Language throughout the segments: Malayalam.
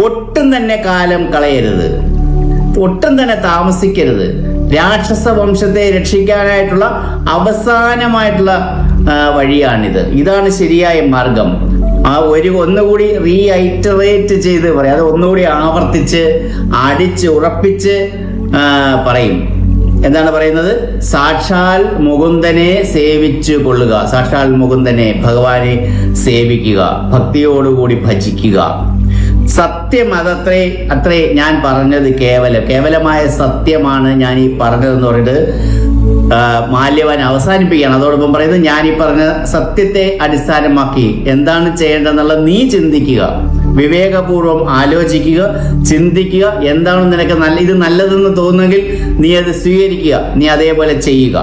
ഒട്ടും തന്നെ കാലം കളയരുത് ഒട്ടും തന്നെ താമസിക്കരുത് രാക്ഷസ വംശത്തെ രക്ഷിക്കാനായിട്ടുള്ള അവസാനമായിട്ടുള്ള ആ, വഴിയാണിത് ഇതാണ് ശരിയായ മാർഗം ആ ഒരു ഒന്നുകൂടി റീഐറ്ററേറ്റ് ചെയ്ത് പറയാം അത് ഒന്നുകൂടി ആവർത്തിച്ച് അടിച്ച് ഉറപ്പിച്ച് ആ, പറയും എന്താണ് പറയുന്നത് സാക്ഷാൽ മുകുന്ദനെ സേവിച്ചു കൊള്ളുക സാക്ഷാൽ മുകുന്ദനെ ഭഗവാനെ സേവിക്കുക ഭക്തിയോടുകൂടി ഭജിക്കുക സത്യം അതത്രേ അത്രേ ഞാൻ പറഞ്ഞത് കേവലം കേവലമായ സത്യമാണ് ഞാൻ ഈ പറഞ്ഞതെന്ന് പറഞ്ഞിട്ട് ആ, മാല്യവാൻ അവസാനിപ്പിക്കുകയാണ് അതോടൊപ്പം പറയുന്നത് ഞാൻ ഈ പറഞ്ഞ സത്യത്തെ അടിസ്ഥാനമാക്കി എന്താണ് ചെയ്യേണ്ടതെന്നുള്ളത് നീ ചിന്തിക്കുക വിവേകപൂർവം ആലോചിക്കുക ചിന്തിക്കുക എന്താണ് നിനക്ക് നല്ല ഇത് നല്ലതെന്ന് തോന്നുന്നെങ്കിൽ നീ അത് സ്വീകരിക്കുക നീ അതേപോലെ ചെയ്യുക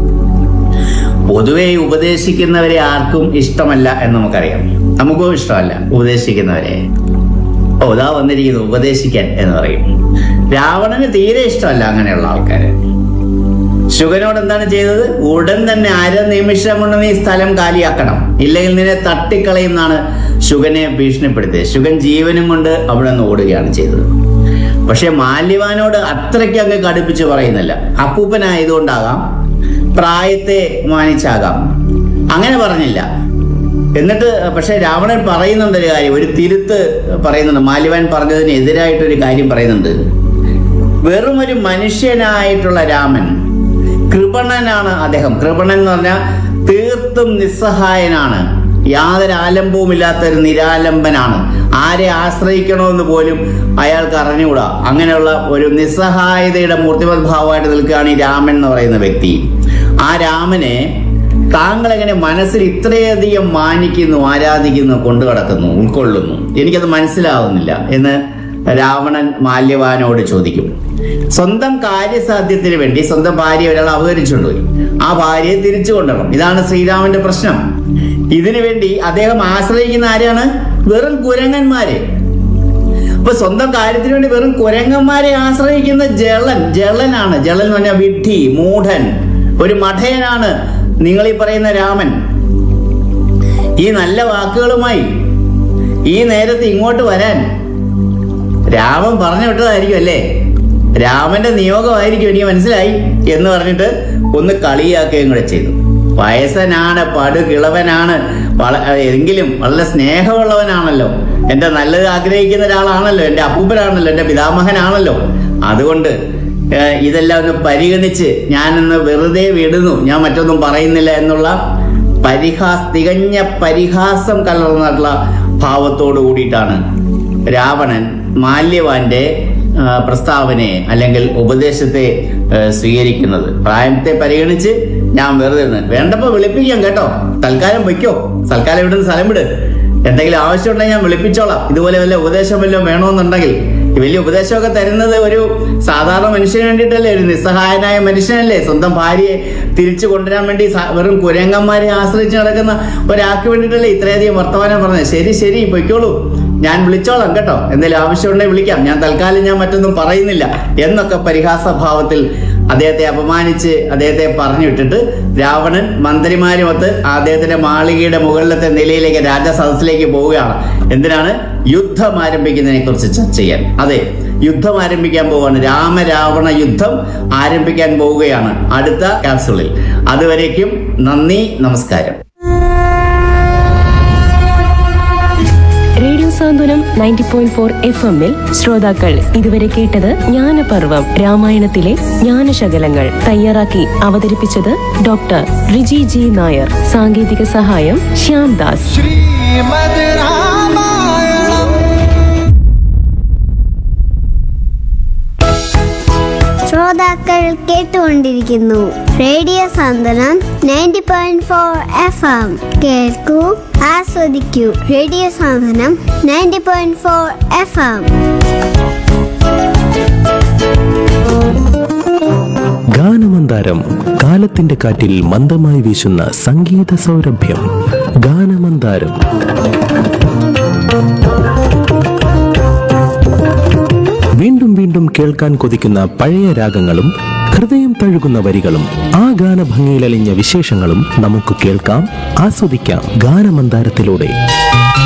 പൊതുവെ ഉപദേശിക്കുന്നവരെ ആർക്കും ഇഷ്ടമല്ല എന്ന് നമുക്കറിയാം നമുക്കും ഇഷ്ടമല്ല ഉപദേശിക്കുന്നവരെ ഓ ഇതാ വന്നിരിക്കുന്നു ഉപദേശിക്കാൻ എന്ന് പറയും രാവണന് തീരെ ഇഷ്ടമല്ല അങ്ങനെയുള്ള ആൾക്കാര് ശുഗനോട് എന്താണ് ചെയ്തത് ഉടൻ തന്നെ അര നിമിഷം കൊണ്ട് നീ സ്ഥലം കാലിയാക്കണം ഇല്ലെങ്കിൽ നിന്നെ തട്ടിക്കളയുന്നാണ് ശുഗനെ ഭീഷണിപ്പെടുത്തിയത് ശുഗൻ ജീവനും കൊണ്ട് അവിടെ നിന്ന് ഓടുകയാണ് ചെയ്തത് പക്ഷെ മാല്യവാനോട് അത്രയ്ക്ക് അങ്ങ് കടുപ്പിച്ച് പറയുന്നില്ല അപ്പൂപ്പനായതുകൊണ്ടാകാം പ്രായത്തെ മാനിച്ചാകാം അങ്ങനെ പറഞ്ഞില്ല എന്നിട്ട് പക്ഷെ രാവണൻ പറയുന്നുണ്ട് ഒരു കാര്യം ഒരു തിരുത്ത് പറയുന്നുണ്ട് മാല്യവാൻ പറഞ്ഞതിന് എതിരായിട്ടൊരു കാര്യം പറയുന്നുണ്ട് വെറും ഒരു മനുഷ്യനായിട്ടുള്ള രാമൻ കൃപണനാണ് അദ്ദേഹം കൃപണൻ എന്ന് പറഞ്ഞാൽ തീർത്തും നിസ്സഹായനാണ് യാതൊരു ആലംബവും ഇല്ലാത്ത ഒരു നിരാലംബനാണ് ആരെ ആശ്രയിക്കണമെന്ന് പോലും അയാൾക്ക് അറിഞ്ഞുകൂടാ അങ്ങനെയുള്ള ഒരു നിസ്സഹായതയുടെ മൂർത്തിമത് ഭാവമായിട്ട് നിൽക്കുകയാണ് ഈ രാമൻ എന്ന് പറയുന്ന വ്യക്തി ആ രാമനെ താങ്കൾ എങ്ങനെ മനസ്സിൽ ഇത്രയധികം മാനിക്കുന്നു ആരാധിക്കുന്നു കൊണ്ടു നടക്കുന്നു ഉൾക്കൊള്ളുന്നു എനിക്കത് മനസ്സിലാവുന്നില്ല എന്ന് രാവണൻ മാല്യവാനോട് ചോദിക്കും സ്വന്തം കാര്യസാധ്യത്തിന് വേണ്ടി സ്വന്തം ഭാര്യ ഒരാൾ അപഹരിച്ചുകൊണ്ടുപോയി ആ ഭാര്യയെ തിരിച്ചു കൊണ്ടുവരണം ഇതാണ് ശ്രീരാമന്റെ പ്രശ്നം ഇതിനു വേണ്ടി അദ്ദേഹം ആശ്രയിക്കുന്ന ആരാണ് വെറും കുരങ്ങന്മാരെ അപ്പൊ സ്വന്തം കാര്യത്തിന് വേണ്ടി വെറും കുരങ്ങന്മാരെ ആശ്രയിക്കുന്ന ജളൻ ജളനാണ് ജളൻ എന്ന് പറഞ്ഞാൽ വിഡ്ഢി മൂഢൻ ഒരു മഠയനാണ് നിങ്ങൾ ഈ പറയുന്ന രാമൻ ഈ നല്ല വാക്കുകളുമായി ഈ നേരത്ത് ഇങ്ങോട്ട് വരാൻ രാമൻ പറഞ്ഞു വിട്ടതായിരിക്കും അല്ലേ രാമന്റെ നിയോഗമായിരിക്കും എനിക്ക് മനസ്സിലായി എന്ന് പറഞ്ഞിട്ട് ഒന്ന് കളിയാക്കുകയും കൂടെ ചെയ്തു വയസ്സനാണ് പടുകിളവനാണ് വള- എങ്കിലും വളരെ സ്നേഹമുള്ളവനാണല്ലോ എന്റെ നല്ലത് ആഗ്രഹിക്കുന്ന ഒരാളാണല്ലോ എന്റെ അപ്പൂപ്പനാണല്ലോ എന്റെ പിതാമഹനാണല്ലോ അതുകൊണ്ട് ഏഹ്, ഇതെല്ലാം ഒന്ന് പരിഗണിച്ച് ഞാനൊന്ന് വെറുതെ വിടുന്നു ഞാൻ മറ്റൊന്നും പറയുന്നില്ല എന്നുള്ള പരിഹാസ് തികഞ്ഞ പരിഹാസം കലർന്നിട്ടുള്ള ഭാവത്തോടു കൂടിയിട്ടാണ് രാവണൻ മാല്യവാന്റെ ആ, പ്രസ്താവനയെ അല്ലെങ്കിൽ ഉപദേശത്തെ ആ, സ്വീകരിക്കുന്നത് പ്രായത്തെ പരിഗണിച്ച് ഞാൻ വെറുതെ നിന്ന് വേണ്ടപ്പോ വിളിപ്പിക്കാം കേട്ടോ തൽക്കാലം വയ്ക്കോ തൽക്കാലം ഇവിടുന്ന് സ്ഥലം വിട് എന്തെങ്കിലും ആവശ്യമുണ്ടെങ്കിൽ ഞാൻ വിളിപ്പിച്ചോളാം ഇതുപോലെ വല്ല ഉപദേശം വല്ലതും വേണമെന്നുണ്ടെങ്കിൽ ഈ വലിയ ഉപദേശമൊക്കെ തരുന്നത് ഒരു സാധാരണ മനുഷ്യന് വേണ്ടിയിട്ടല്ലേ ഒരു നിസ്സഹായനായ മനുഷ്യനല്ലേ സ്വന്തം ഭാര്യയെ തിരിച്ചു കൊണ്ടുവരാൻ വേണ്ടി സ- വെറും കുരങ്ങന്മാരെ ആശ്രയിച്ച് നടക്കുന്ന ഒരാൾക്ക് വേണ്ടിയിട്ടല്ലേ ഇത്രയധികം വർത്തമാനം പറഞ്ഞത് ശരി ശരി പൊയ്ക്കോളൂ ഞാൻ വിളിച്ചോളാം കേട്ടോ എന്തെങ്കിലും ആവശ്യമുണ്ടെങ്കിൽ വിളിക്കാം ഞാൻ തൽക്കാലം ഞാൻ മറ്റൊന്നും പറയുന്നില്ല എന്നൊക്കെ പരിഹാസഭാവത്തിൽ അദ്ദേഹത്തെ അപമാനിച്ച് അദ്ദേഹത്തെ പറഞ്ഞു വിട്ടിട്ട് രാവണൻ മന്ത്രിമാരുമൊത്ത് അദ്ദേഹത്തിന്റെ മാളികയുടെ മുകളിലത്തെ നിലയിലേക്ക് രാജസദസ്സിലേക്ക് പോവുകയാണ് എന്തിനാണ് യുദ്ധം ആരംഭിക്കുന്നതിനെ കുറിച്ച് ചർച്ച ചെയ്യാൻ അതെ യുദ്ധം ആരംഭിക്കാൻ പോവുകയാണ് രാമരാവണ യുദ്ധം ആരംഭിക്കാൻ പോവുകയാണ് അടുത്ത ക്യാപ്സുളിൽ അതുവരേക്കും നന്ദി നമസ്കാരം radio Santhwanam ninety point four F എമ്മിൽ ശ്രോതാക്കൾ ഇതുവരെ കേട്ടത് ജ്ഞാനപർവം രാമായണത്തിലെ ജ്ഞാനശകലങ്ങൾ തയ്യാറാക്കി അവതരിപ്പിച്ചത് ഡോക്ടർ റിജി ജി നായർ സാങ്കേതിക സഹായം ശ്യാം ദാസ് ശ്രീമദ് രാമായണം ശ്രോതാക്കൾ കേട്ടുകൊണ്ടിരിക്കുന്നു radio Santhwanam ninety point four F M കേൾക്കൂ ആസ്വദിക്കൂ radio Santhwanam ninety point four F M ഗാനമന്ദാരം കാലത്തിന്റെ കാറ്റിൽ മന്ദമായി വീശുന്ന സംഗീത സൗരഭ്യം ഗാനമന്ദാരം വീണ്ടും വീണ്ടും കേൾക്കാൻ കൊതിക്കുന്ന പഴയ രാഗങ്ങളും ഹൃദയം തഴുകുന്ന വരികളും ആ ഗാനഭംഗിയിലലിഞ്ഞ വിശേഷങ്ങളും നമുക്ക് കേൾക്കാം ആസ്വദിക്കാം ഗാനമന്ദാരത്തിലൂടെ